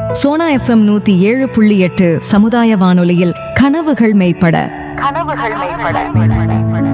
Sona FM நூத்தி ஏழு புள்ளி எட்டு சமுதாய வானொலியில் கனவுகள் மெய்ப்பட கனவுகள் மேம்பட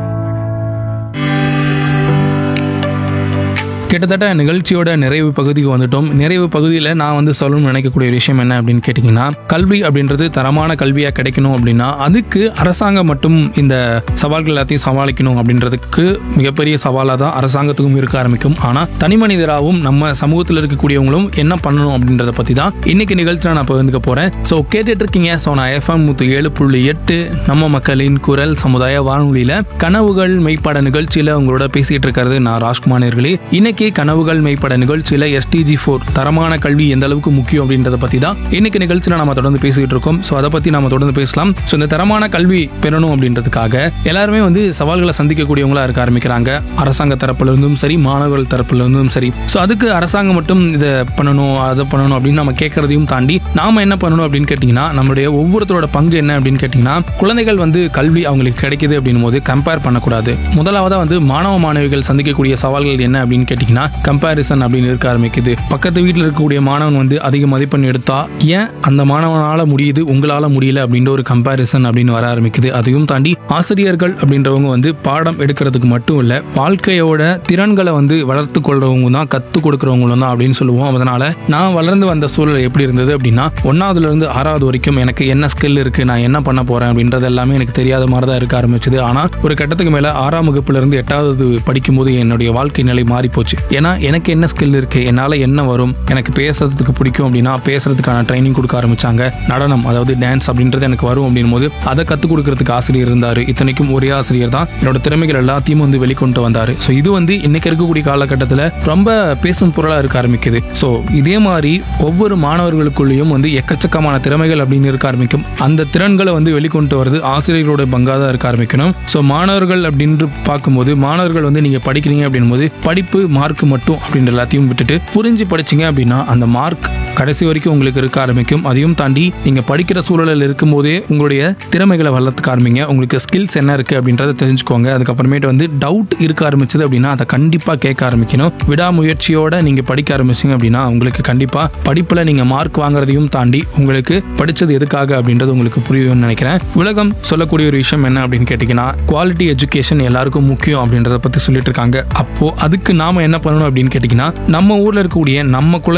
கிட்டத்தட்ட நிகழ்ச்சியோட நிறைவு பகுதிக்கு வந்துட்டோம் நிறைவு பகுதியில் நான் வந்து சொல்லணும்னு நினைக்கக்கூடிய ஒரு விஷயம் என்ன அப்படின்னு கேட்டிங்கன்னா கல்வி அப்படின்றது தரமான கல்வியாக கிடைக்கணும் அப்படின்னா அதுக்கு அரசாங்கம் மட்டும் இந்த சவால்கள் எல்லாத்தையும் சமாளிக்கணும் அப்படின்றதுக்கு மிகப்பெரிய சவாலாக தான் அரசாங்கத்துக்கும் இருக்க ஆரம்பிக்கும் ஆனால் தனி மனிதராகவும் நம்ம சமூகத்தில் இருக்கக்கூடியவங்களும் என்ன பண்ணணும் அப்படின்றத பற்றி தான் இன்னைக்கு நிகழ்ச்சியில் நான் பகிர்ந்துக்க போகிறேன் ஸோ கேட்டுட்டு இருக்கீங்க ஸோ நான் எஃப்எம் நூற்றி ஏழு புள்ளி எட்டு நம்ம மக்களின் குரல் சமுதாய வானொலியில் கனவுகள் மெய்ப்பட நிகழ்ச்சியில் உங்களோட பேசிட்டு இருக்கிறது நான் ராஜ்குமார் நேர்களே இன்னைக்கு கனவுகள் மெய்ப்பட நிகழ்ச்சியில் எஸ்டிஜி ஃபோர் தரமான கல்வி எந்த அளவுக்கு முக்கியம் அப்படின்றத பற்றி தான் இன்னைக்கு நிகழ்ச்சியில் நம்ம தொடர்ந்து பேசிட்டு இருக்கோம் ஸோ அதை பற்றி நம்ம தொடர்ந்து பேசலாம் ஸோ இந்த தரமான கல்வி பெறணும் அப்படின்றதுக்காக எல்லாருமே வந்து சவால்களை சந்திக்கக்கூடியவங்களா இருக்க ஆரம்பிக்கிறாங்க அரசாங்க தரப்புல இருந்தும் சரி மாணவர்கள் தரப்புல இருந்தும் சரி ஸோ அதுக்கு அரசாங்கம் மட்டும் இதை பண்ணணும் அதை பண்ணணும் அப்படின்னு நம்ம கேட்கறதையும் தாண்டி நாம என்ன பண்ணணும் அப்படின்னு கேட்டிங்கன்னா நம்மளுடைய ஒவ்வொருத்தரோட பங்கு என்ன அப்படின்னு கேட்டிங்கன்னா குழந்தைகள் வந்து கல்வி அவங்களுக்கு கிடைக்குது அப்படின்னும் போது கம்பேர் பண்ணக்கூடாது முதலாவதா வந்து மாணவ மாணவிகள் சந்திக்கக்கூடிய சவால்கள் என்ன அப்படின்னு கேட்டிங்கன்னா கம்பேரிசன் அப்படின்னு இருக்க ஆரம்பிக்குது பக்கத்து வீட்டில் இருக்கக்கூடிய மாணவன் வந்து அதிக மதிப்பெண் எடுத்தா ஏன் அந்த மாணவனால முடியுது உங்களால முடியல அப்படின்ற ஒரு கம்பேரிசன் அப்படின்னு வர ஆரம்பிக்குது அதையும் தாண்டி ஆசிரியர்கள் அப்படின்றவங்க வந்து பாடம் எடுக்கிறதுக்கு மட்டும் இல்ல வாழ்க்கையோட திறன்களை வந்து வளர்த்து கொள்றவங்க தான் கற்றுக் கொடுக்குறவங்களும் தான் அப்படின்னு சொல்லுவோம் அதனால நான் வளர்ந்து வந்த சூழல் எப்படி இருந்தது அப்படின்னா ஒன்னாவதுல இருந்து ஆறாவது வரைக்கும் எனக்கு என்ன ஸ்கில் இருக்கு நான் என்ன பண்ண போறேன் அப்படின்றது எல்லாமே எனக்கு தெரியாத மாதிரி தான் இருக்க ஆரம்பிச்சது ஆனா ஒரு கட்டத்துக்கு மேல ஆறாம் வகுப்புல இருந்து எட்டாவது படிக்கும்போது என்னுடைய வாழ்க்கை நிலை மாறி போச்சு ஏன்னா எனக்கு என்ன ஸ்கில் இருக்கு என்னால என்ன வரும் எனக்கு பேசுறதுக்கு பிடிக்கும் அப்படின்னா பேசுறதுக்கான ட்ரைனிங் கொடுக்க ஆரம்பிச்சாங்க நடனம் அதாவது டான்ஸ் அப்படின்றது எனக்கு வரும் அப்படின் போது அதை கத்துக் கொடுக்கறதுக்கு ஆசிரியர் இருந்தாரு இத்தனைக்கும் ஒரே ஆசிரியர் தான் என்னோட திறமைகள் எல்லாத்தையும் வந்து வெளிக்கொண்டு வந்தாரு ஸோ இது வந்து இன்னைக்கு இருக்கக்கூடிய காலகட்டத்தில் ரொம்ப பேசும் பொருளா இருக்க ஆரம்பிக்குது ஸோ இதே மாதிரி ஒவ்வொரு மாணவர்களுக்குள்ளேயும் வந்து எக்கச்சக்கமான திறமைகள் அப்படின்னு இருக்க ஆரம்பிக்கும் அந்த திறன்களை வந்து வெளிக்கொண்டு வருது ஆசிரியர்களோட பங்காக தான் இருக்க ஆரம்பிக்கணும் ஸோ மாணவர்கள் அப்படின்னு பார்க்கும்போது மாணவர்கள் வந்து நீங்க படிக்கிறீங்க அப்படின்னும் போது படிப்பு மார்க் மட்டும் அப்படின்ற எல்லாத்தையும் விட்டுட்டு புரிஞ்சு படிச்சீங்க அப்படின்னா அந்த மார்க் கடைசி வரைக்கும் உங்களுக்கு இருக்க ஆரம்பிக்கும் அதையும் தாண்டி நீங்க படிக்கிற சூழலில் இருக்கும்போதே உங்களுடைய திறமைகளை வளர்த்துக்க ஆரம்பிங்க உங்களுக்கு ஸ்கில்ஸ் என்ன இருக்கு அப்படின்றத தெரிஞ்சுக்கோங்க அதுக்கப்புறமேட்டு வந்து டவுட் இருக்க ஆரம்பிச்சது அப்படின்னா அதை கண்டிப்பா கேட்க ஆரம்பிக்கணும் விடாமுயற்சியோட நீங்க படிக்க ஆரம்பிச்சீங்க அப்படின்னா உங்களுக்கு கண்டிப்பா படிப்புல நீங்க மார்க் வாங்குறதையும் தாண்டி உங்களுக்கு படிச்சது எதுக்காக அப்படின்றது உங்களுக்கு புரியும்னு நினைக்கிறேன் உலகம் சொல்லக்கூடிய ஒரு விஷயம் என்ன அப்படின்னு கேட்டீங்கன்னா குவாலிட்டி எஜுகேஷன் எல்லாருக்கும் முக்கியம் அப்படின்றத பத்தி சொல்லிட்டு இருக்காங்க அப்போ அதுக்கு நாம என்ன பண்ணணும் அப்படின்னு கேட்டீங்கன்னா நம்ம ஊர்ல இருக்கக்கூடிய நம்ம குழந்தை